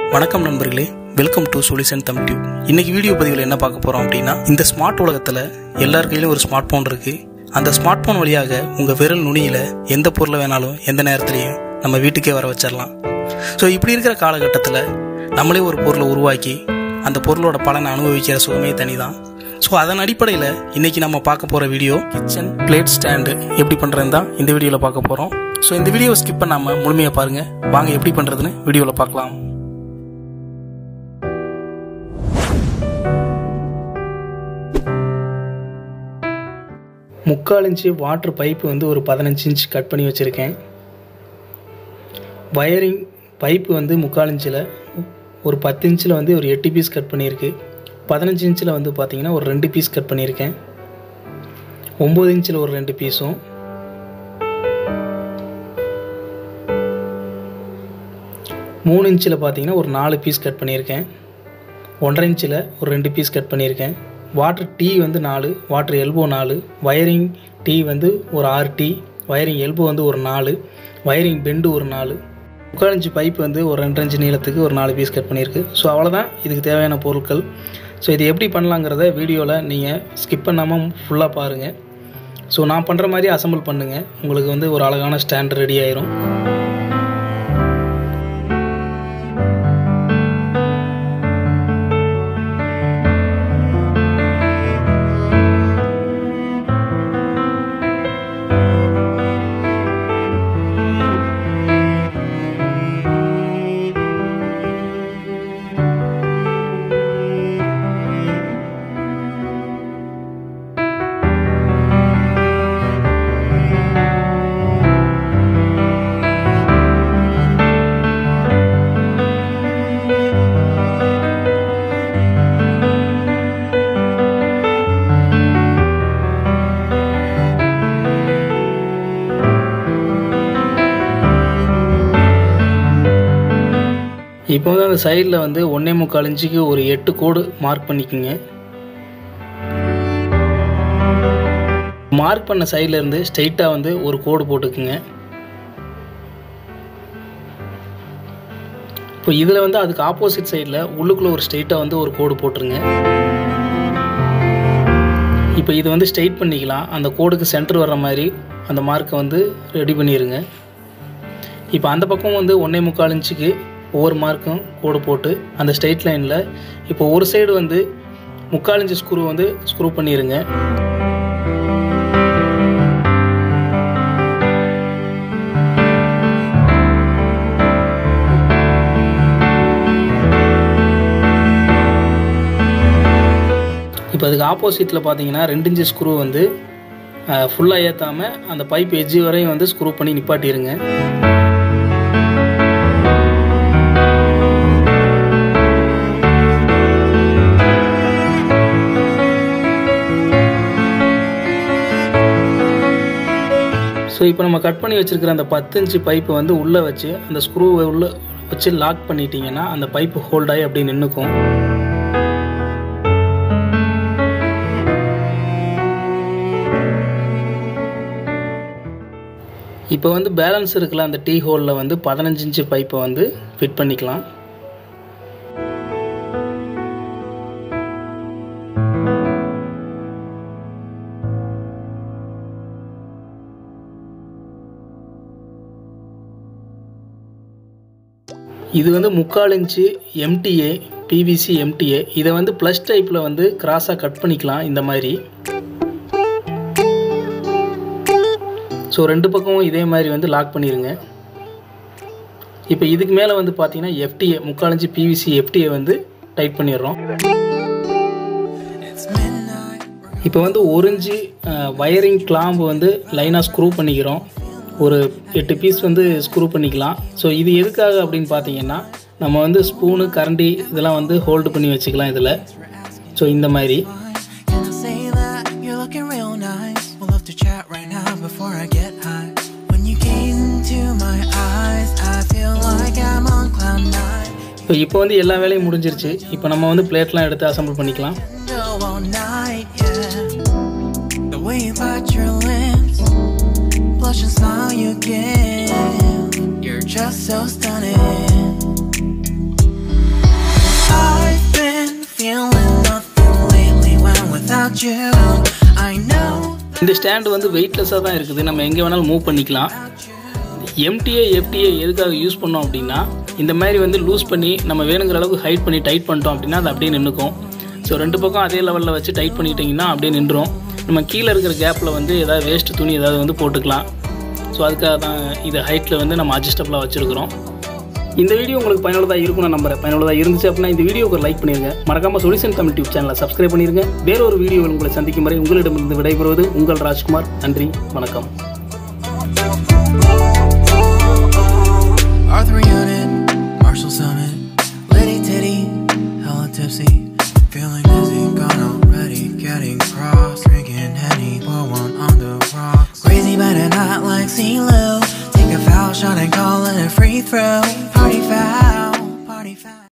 வணக்கம் நண்பர்களே welcome to solution தம் டியூப் இன்னைக்கு வீடியோ பதிவில் என்ன பார்க்க போறோம் அப்படின்னா இந்த ஸ்மார்ட் உலகத்துல எல்லார் கையிலும் ஒரு ஸ்மார்ட் போன் இருக்கு அந்த ஸ்மார்ட் போன் வழியாக உங்க விரல் நுனியில எந்த பொருளை வேணாலும் எந்த நேரத்திலையும் நம்ம வீட்டுக்கே வர வச்சிடலாம் ஸோ இப்படி இருக்கிற காலகட்டத்தில் நம்மளே ஒரு பொருளை உருவாக்கி அந்த பொருளோட பலனை அனுபவிக்கிற சுகமே தனிதான் ஸோ அதன் அடிப்படையில் இன்னைக்கு நம்ம பார்க்க போகிற வீடியோ கிச்சன் பிளேட் ஸ்டாண்டு எப்படி பண்ணுறதுன்னு தான் இந்த வீடியோவில் பார்க்க போகிறோம் ஸோ இந்த வீடியோவை ஸ்கிப் பண்ணாமல் முழுமையாக பாருங்கள் வாங்க எப்படி பண்ணுறதுன்னு வீடியோவில் பார்க்கலாம் முக்கால் இன்ச்சு வாட்ரு பைப்பு வந்து ஒரு பதினஞ்சு இன்ச் கட் பண்ணி வச்சுருக்கேன் வயரிங் பைப்பு வந்து முக்கால் இன்ச்சில் ஒரு பத்து இன்ச்சில் வந்து ஒரு எட்டு பீஸ் கட் பண்ணியிருக்கு பதினஞ்சு இன்ச்சில் வந்து பார்த்தீங்கன்னா ஒரு ரெண்டு பீஸ் கட் பண்ணியிருக்கேன் ஒம்பது இன்ச்சில் ஒரு ரெண்டு பீஸும் மூணு இன்ச்சில் பார்த்தீங்கன்னா ஒரு நாலு பீஸ் கட் பண்ணியிருக்கேன் ஒன்றரை இன்ச்சில் ஒரு ரெண்டு பீஸ் கட் பண்ணியிருக்கேன் வாட்டர் டீ வந்து நாலு வாட்டர் எல்போ நாலு வயரிங் டீ வந்து ஒரு ஆறு டீ வயரிங் எல்போ வந்து ஒரு நாலு வயரிங் பெண்டு ஒரு நாலு முக்கால் இன்ச்சு பைப் வந்து ஒரு ரெண்டு இன்ச்சு நீளத்துக்கு ஒரு நாலு பீஸ் கட் பண்ணியிருக்கு ஸோ அவ்வளோதான் இதுக்கு தேவையான பொருட்கள் ஸோ இது எப்படி பண்ணலாங்கிறத வீடியோவில் நீங்கள் ஸ்கிப் பண்ணாமல் ஃபுல்லாக பாருங்கள் ஸோ நான் பண்ணுற மாதிரி அசம்பிள் பண்ணுங்கள் உங்களுக்கு வந்து ஒரு அழகான ஸ்டாண்ட் ரெடி ஆயிரும் இப்போ வந்து அந்த சைடில் வந்து ஒன்றே முக்கால் இன்ச்சுக்கு ஒரு எட்டு கோடு மார்க் பண்ணிக்கோங்க மார்க் பண்ண சைடில் இருந்து ஸ்ட்ரைட்டாக வந்து ஒரு கோடு போட்டுக்குங்க இப்போ இதில் வந்து அதுக்கு ஆப்போசிட் சைடில் உள்ளுக்குள்ளே ஒரு ஸ்ட்ரைட்டாக வந்து ஒரு கோடு போட்டுருங்க இப்போ இது வந்து ஸ்ட்ரைட் பண்ணிக்கலாம் அந்த கோடுக்கு சென்டர் வர்ற மாதிரி அந்த மார்க்கை வந்து ரெடி பண்ணிடுங்க இப்போ அந்த பக்கம் வந்து ஒன்றே முக்கால் இன்ச்சுக்கு ஒவ்வொரு மார்க்கும் கோடு போட்டு அந்த ஸ்ட்ரெயிட் லைனில் இப்போ ஒரு சைடு வந்து முக்கால் இன்ச்சு ஸ்க்ரூ வந்து ஸ்க்ரூ பண்ணிடுங்க இப்போ அதுக்கு ஆப்போசிட்டில் பார்த்தீங்கன்னா ரெண்டு இன்ச்சு ஸ்க்ரூ வந்து ஃபுல்லாக ஏற்றாமல் அந்த பைப் எஜ்ஜு வரையும் வந்து ஸ்க்ரூ பண்ணி நிப்பாட்டிடுங்க ஸோ இப்போ நம்ம கட் பண்ணி வச்சுருக்கிற அந்த பத்து இன்ச்சு பைப்பை வந்து உள்ளே வச்சு அந்த ஸ்க்ரூவை உள்ளே வச்சு லாக் பண்ணிட்டீங்கன்னா அந்த பைப்பு ஹோல்டாகி அப்படி நின்றுக்கும் இப்போ வந்து பேலன்ஸ் இருக்கல அந்த டீ ஹோலில் வந்து பதினஞ்சு இன்ச்சு பைப்பை வந்து ஃபிட் பண்ணிக்கலாம் இது வந்து முக்கால் இன்ச்சு எம்டிஏ பிவிசி எம்டிஏ இதை வந்து ப்ளஸ் டைப்பில் வந்து கிராஸாக கட் பண்ணிக்கலாம் இந்த மாதிரி ஸோ ரெண்டு பக்கமும் இதே மாதிரி வந்து லாக் பண்ணிடுங்க இப்போ இதுக்கு மேலே வந்து பார்த்தீங்கன்னா எஃப்டிஏ முக்கால் இன்ச்சு பிவிசி எஃப்டிஏ வந்து டைட் பண்ணிடுறோம் இப்போ வந்து ஒரு இன்ச்சு வயரிங் கிளாம்பு வந்து லைனாக ஸ்க்ரூ பண்ணிக்கிறோம் ஒரு எட்டு பீஸ் வந்து ஸ்க்ரூ பண்ணிக்கலாம் ஸோ இது எதுக்காக அப்படின்னு பார்த்தீங்கன்னா நம்ம வந்து ஸ்பூனு கரண்டி இதெல்லாம் வந்து ஹோல்டு பண்ணி வச்சுக்கலாம் இதில் ஸோ இந்த மாதிரி Can I say that you're looking real nice? We'll love to chat right now before I get high. When you gaze into my eyes, I feel like I'm on cloud nine. So இப்போ வந்து எல்லா வேலையும் முடிஞ்சிருச்சு இப்போ நம்ம வந்து பிளேட்லாம் எடுத்து assemble பண்ணிக்கலாம் Go all night, yeah. The way you bite your lips, blush and smile you give. You're just so stunning. you. I know இந்த ஸ்டாண்டு வந்து வெயிட்லெஸ்ஸாக தான் இருக்குது நம்ம எங்கே வேணாலும் மூவ் பண்ணிக்கலாம் எம்டிஏ எஃப்டிஏ எதுக்காக யூஸ் பண்ணோம் அப்படின்னா இந்த மாதிரி வந்து லூஸ் பண்ணி நம்ம வேணுங்கிற அளவுக்கு ஹைட் பண்ணி டைட் பண்ணிட்டோம் அப்படின்னா அது அப்படியே நின்றுக்கும் ஸோ ரெண்டு பக்கம் அதே லெவலில் வச்சு டைட் பண்ணிட்டீங்கன்னா அப்படியே நின்றும் நம்ம கீழே இருக்கிற கேப்பில் வந்து ஏதாவது வேஸ்ட் துணி ஏதாவது வந்து போட்டுக்கலாம் ஸோ அதுக்காக தான் இது ஹைட்டில் வந்து நம்ம அட்ஜஸ்டபிளாக வச்சுருக்கிறோம் இந்த வீடியோ உங்களுக்கு பயனுள்ளதாக இருக்கும் நான் நம்புறேன் பயனுள்ளதாக இருந்துச்சு அப்படின்னா இந்த வீடியோக்கு ஒரு லைக் பண்ணிருங்க மறக்காம சொல்யூஷன் தமிழ் டியூப் சேனலை சப்ஸ்கிரைப் பண்ணிருங்க வேற ஒரு வீடியோவில் உங்களை சந்திக்கும் வரை உங்களிடமிருந்து விடைபெறுவது உங்கள் ராஜ்குமார் நன்றி வணக்கம் Arthur Unit, Marshall Summit, Liddy Titty, hella tipsy. Feeling dizzy, gone already, getting cross, drinking Henny, pour one on the rocks. Crazy, but not like CeeLo. Take a foul shot and call it a free throw. Party foul.